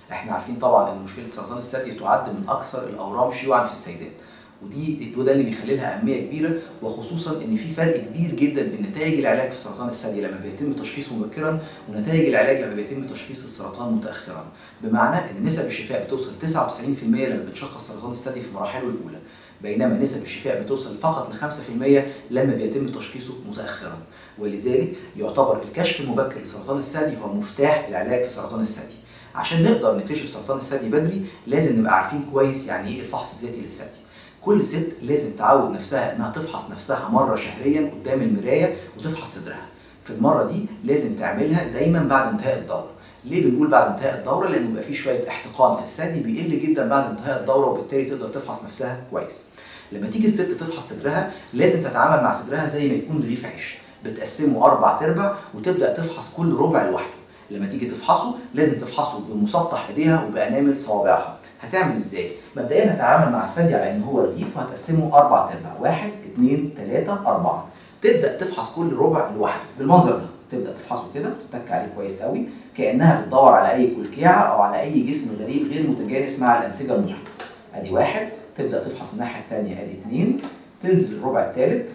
احنا عارفين طبعا ان مشكله سرطان الثدي تعد من اكثر الاورام شيوعا في السيدات ودي وده اللي بيخلي لها اهميه كبيره وخصوصا ان في فرق كبير جدا بين نتائج العلاج في سرطان الثدي لما بيتم تشخيصه مبكرا ونتائج العلاج لما بيتم تشخيص السرطان متاخرا بمعنى ان نسب الشفاء بتوصل 99% لما بنشخص سرطان الثدي في مراحله الاولى بينما نسب الشفاء بتوصل فقط ل 5% لما بيتم تشخيصه متاخرا ولذلك يعتبر الكشف المبكر لسرطان الثدي هو مفتاح العلاج في سرطان الثدي عشان نقدر نكتشف سرطان الثدي بدري لازم نبقى عارفين كويس يعني ايه الفحص الذاتي للثدي كل ست لازم تعود نفسها انها تفحص نفسها مره شهريا قدام المرايه وتفحص صدرها في المره دي لازم تعملها دايما بعد انتهاء الدوره ليه بنقول بعد انتهاء الدوره لان بيبقى في شويه احتقان في الثدي بيقل جدا بعد انتهاء الدوره وبالتالي تقدر تفحص نفسها كويس لما تيجي الست تفحص صدرها لازم تتعامل مع صدرها زي ما يكون رغيف عيش بتقسمه اربع تربع وتبدا تفحص كل ربع لوحده لما تيجي تفحصه لازم تفحصه بمسطح ايديها وبانامل صوابعها هتعمل ازاي؟ مبدئيا هتعامل مع الثدي على ان هو رغيف وهتقسمه اربع تربع واحد اثنين ثلاثه اربعه تبدا تفحص كل ربع لوحده بالمنظر ده تبدا تفحصه كده وتتك عليه كويس قوي كانها بتدور على اي كلكيعه او على اي جسم غريب غير متجانس مع الانسجه المحيطه ادي واحد تبدا تفحص الناحيه الثانيه ادي اثنين تنزل الربع الثالث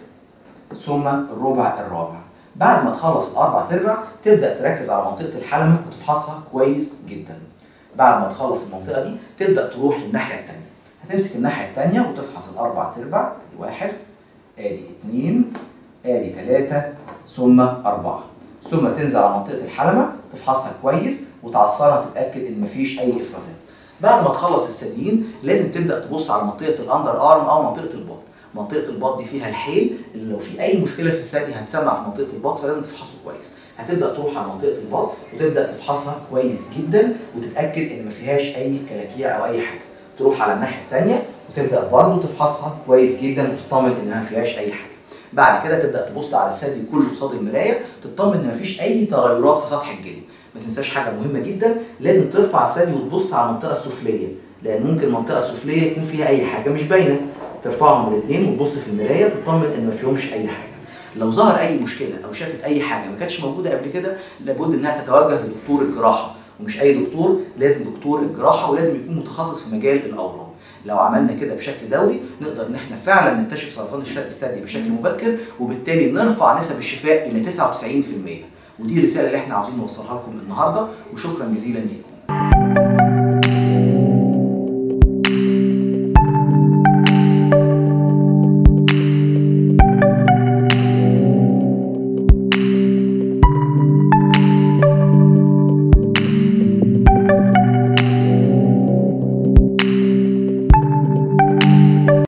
ثم الربع الرابع بعد ما تخلص الاربع تربع تبدا تركز على منطقه الحلمه وتفحصها كويس جدا بعد ما تخلص المنطقه دي تبدا تروح للناحيه الثانيه هتمسك الناحيه الثانيه وتفحص الاربع تربع ادي واحد ادي اثنين ادي ثلاثه ثم اربعه ثم تنزل على منطقه الحلمه تفحصها كويس وتعثرها تتاكد ان مفيش اي افرازات بعد ما تخلص الثديين لازم تبدا تبص على منطقه الاندر ارم او منطقه الباط منطقه الباط دي فيها الحيل اللي لو في اي مشكله في الثدي هتسمع في منطقه الباط فلازم تفحصه كويس هتبدا تروح على منطقه الباط وتبدا تفحصها كويس جدا وتتاكد ان ما فيهاش اي كلاكيع او اي حاجه تروح على الناحيه الثانيه وتبدا برضه تفحصها كويس جدا وتطمن انها ما فيهاش اي حاجه بعد كده تبدا تبص على الثدي كله قصاد المرايه تطمن ان ما فيش اي تغيرات في سطح الجلد ما تنساش حاجه مهمه جدا لازم ترفع الثدي وتبص على المنطقه السفليه لان ممكن المنطقه السفليه يكون فيها اي حاجه مش باينه ترفعهم الاثنين وتبص في المرايه تطمن ان ما فيهمش اي حاجه لو ظهر اي مشكله او شافت اي حاجه ما كانتش موجوده قبل كده لابد انها تتوجه لدكتور الجراحه ومش اي دكتور لازم دكتور الجراحه ولازم يكون متخصص في مجال الاورام لو عملنا كده بشكل دوري نقدر ان احنا فعلا نكتشف سرطان الثدي بشكل مبكر وبالتالي نرفع نسب الشفاء الى 99% ودي الرساله اللي احنا عاوزين نوصلها لكم النهارده وشكرا جزيلا ليكم